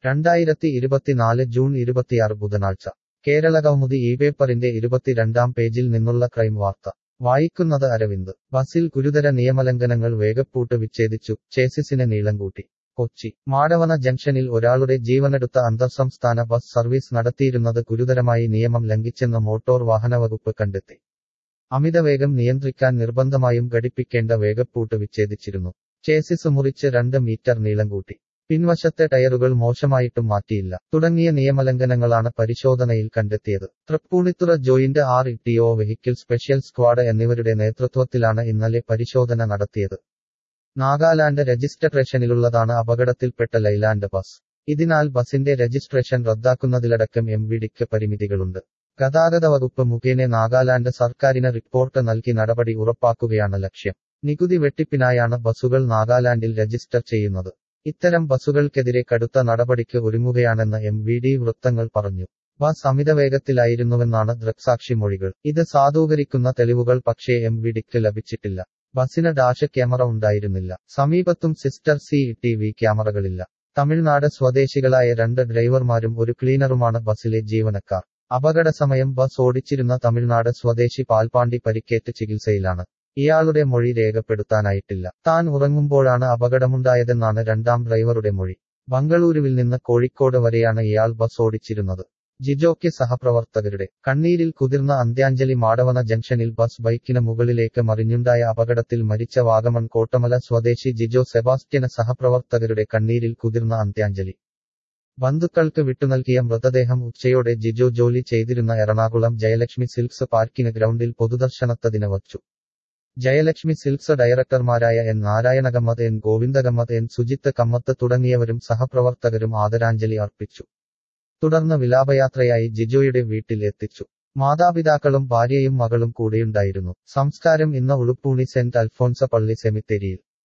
രണ്ടായിരത്തി ഇരുപത്തിനാല് ജൂൺ ഇരുപത്തിയാറ് ബുധനാഴ്ച കേരളകൗമുദി ഈ പേപ്പറിന്റെ ഇരുപത്തിരണ്ടാം പേജിൽ നിന്നുള്ള ക്രൈം വാർത്ത വായിക്കുന്നത് അരവിന്ദ് ബസിൽ ഗുരുതര നിയമലംഘനങ്ങൾ വേഗപ്പൂട്ട് വിച്ഛേദിച്ചു ചേസിസിന് നീളം കൂട്ടി കൊച്ചി മാടവന ജംഗ്ഷനിൽ ഒരാളുടെ ജീവനെടുത്ത അന്തർസംസ്ഥാന ബസ് സർവീസ് നടത്തിയിരുന്നത് ഗുരുതരമായി നിയമം ലംഘിച്ചെന്ന് മോട്ടോർ വാഹനവകുപ്പ് കണ്ടെത്തി അമിതവേഗം നിയന്ത്രിക്കാൻ നിർബന്ധമായും ഘടിപ്പിക്കേണ്ട വേഗപ്പൂട്ട് വിച്ഛേദിച്ചിരുന്നു ചേസിസ് മുറിച്ച് രണ്ട് മീറ്റർ നീളം കൂട്ടി പിൻവശത്തെ ടയറുകൾ മോശമായിട്ടും മാറ്റിയില്ല തുടങ്ങിയ നിയമലംഘനങ്ങളാണ് പരിശോധനയിൽ കണ്ടെത്തിയത് Tripunithura joint R T O vehicle special squad എന്നിവരുടെ നേതൃത്വത്തിലാണ് ഇന്നലെ പരിശോധന നടത്തിയത് നാഗാലാൻഡ് രജിസ്ട്രേഷനിലുള്ളതാണ് അപകടത്തിൽപ്പെട്ട ലൈലാൻഡ് ബസ് ഇതിനാൽ ബസിന്റെ രജിസ്ട്രേഷൻ റദ്ദാക്കുന്നതിലടക്കം എം വിഡിക്ക് പരിമിതികളുണ്ട് ഗതാഗത വകുപ്പ് മുഖേന നാഗാലാൻഡ് സർക്കാരിന് റിപ്പോർട്ട് നൽകി നടപടി ഉറപ്പാക്കുകയാണ് ലക്ഷ്യം നികുതി വെട്ടിപ്പിനായാണ് ബസുകൾ നാഗാലാൻഡിൽ രജിസ്റ്റർ ചെയ്യുന്നത് ഇത്തരം ബസുകൾക്കെതിരെ കടുത്ത നടപടിക്ക് ഒരുങ്ങുകയാണെന്ന് എം വി ഡി വൃത്തങ്ങൾ പറഞ്ഞു ബസ് അമിതവേഗത്തിലായിരുന്നുവെന്നാണ് ദൃക്സാക്ഷി മൊഴികൾ ഇത് സാധൂകരിക്കുന്ന തെളിവുകൾ പക്ഷേ എം വി ഡിക്ക് ലഭിച്ചിട്ടില്ല ബസിന് ഡാഷ് ക്യാമറ ഉണ്ടായിരുന്നില്ല സമീപത്തും സിസ്റ്റർ സി ടി വി ക്യാമറകളില്ല തമിഴ്നാട് സ്വദേശികളായ രണ്ട് ഡ്രൈവർമാരും ഒരു ക്ലീനറുമാണ് ബസിലെ ജീവനക്കാർ അപകട സമയം ബസ് ഓടിച്ചിരുന്ന തമിഴ്നാട് സ്വദേശി പാൽപാണ്ടി പരിക്കേറ്റ് ചികിത്സയിലാണ് ഇയാളുടെ മൊഴി രേഖപ്പെടുത്താനായിട്ടില്ല താൻ ഉറങ്ങുമ്പോഴാണ് അപകടമുണ്ടായതെന്നാണ് രണ്ടാം ഡ്രൈവറുടെ മൊഴി ബംഗളൂരുവിൽ നിന്ന് കോഴിക്കോട് വരെയാണ് ഇയാൾ ബസ് ഓടിച്ചിരുന്നത് ജിജോയ്ക്ക് സഹപ്രവർത്തകരുടെ കണ്ണീരിൽ കുതിർന്ന അന്ത്യാഞ്ജലി മാടവന ജംഗ്ഷനിൽ ബസ് ബൈക്കിന് മുകളിലേക്ക് മറിഞ്ഞുണ്ടായ അപകടത്തിൽ മരിച്ച വാഗമൺ കോട്ടമല സ്വദേശി ജിജോ സെബാസ്റ്റ്യന് സഹപ്രവർത്തകരുടെ കണ്ണീരിൽ കുതിർന്ന അന്ത്യാഞ്ജലി ബന്ധുക്കൾക്ക് വിട്ടുനൽകിയ മൃതദേഹം ഉച്ചയോടെ ജിജോ ജോലി ചെയ്തിരുന്ന എറണാകുളം ജയലക്ഷ്മി സിൽക്സ് പാർക്കിംഗ് ഗ്രൗണ്ടിൽ പൊതുദർശനത്തതിന് വച്ചു ജയലക്ഷ്മി സിൽക്സ് ഡയറക്ടർമാരായ N Narayanakamath N Govindakamath N Sujith Kamath തുടങ്ങിയവരും സഹപ്രവർത്തകരും ആദരാഞ്ജലി അർപ്പിച്ചു തുടർന്ന് വിലാപയാത്രയായി ജിജോയുടെ വീട്ടിൽ എത്തിച്ചു മാതാപിതാക്കളും ഭാര്യയും മകളും കൂടെയുണ്ടായിരുന്നു സംസ്കാരം ഇന്ന് ഉളുപ്പൂണി സെന്റ് അൽഫോൻസ പള്ളി സെമിത്തേരിയിൽ